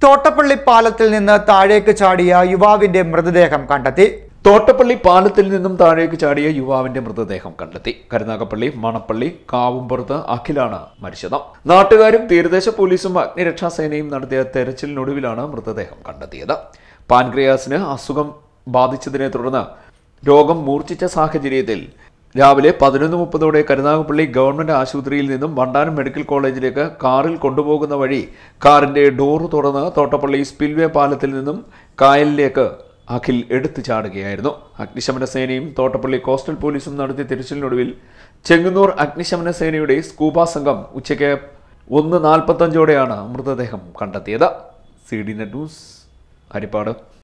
തോട്ടപ്പള്ളി പാലത്തിൽ നിന്ന് താഴേക്ക് ചാടിയ യുവാവിന്റെ മൃതദേഹം കണ്ടെത്തി തോട്ടപ്പള്ളി പാലത്തിൽ നിന്നും താഴേക്ക് ചാടിയ യുവാവിന്റെ മൃതദേഹം കണ്ടെത്തി കരുനാഗപ്പള്ളി മണപ്പള്ളി കാവുംപുറത്ത് അഖിലാണ് മരിച്ചത് നാട്ടുകാരും തീരദേശ പോലീസും അഗ്നിരക്ഷാസേനയും നടത്തിയ തെരച്ചിലിനൊടുവിലാണ് മൃതദേഹം കണ്ടെത്തിയത് പാൻക്രിയാസിന് അസുഖം ബാധിച്ചതിനെ തുടർന്ന് രോഗം മൂർച്ഛിച്ച സാഹചര്യത്തിൽ രാവിലെ പതിനൊന്ന് മുപ്പതോടെ കരുനാഗപ്പള്ളി ഗവൺമെന്റ് ആശുപത്രിയിൽ നിന്നും വണ്ടാനം മെഡിക്കൽ കോളേജിലേക്ക് കാറിൽ കൊണ്ടുപോകുന്ന വഴി കാറിന്റെ ഡോറ് തുറന്ന് തോട്ടപ്പള്ളി സ്പിൽവേ പാലത്തിൽ നിന്നും കായലിലേക്ക് അഖിൽ എടുത്തു ചാടുകയായിരുന്നു അഗ്നിശമന സേനയും തോട്ടപ്പള്ളി കോസ്റ്റൽ പോലീസും നടത്തിയ തിരച്ചിലിനൊടുവിൽ ചെങ്ങന്നൂർ അഗ്നിശമന സേനയുടെ സ്കൂബ സംഘം ഉച്ചയ്ക്ക് ഒന്ന് നാൽപ്പത്തഞ്ചോടെയാണ് മൃതദേഹം കണ്ടെത്തിയത് C D net news Harippad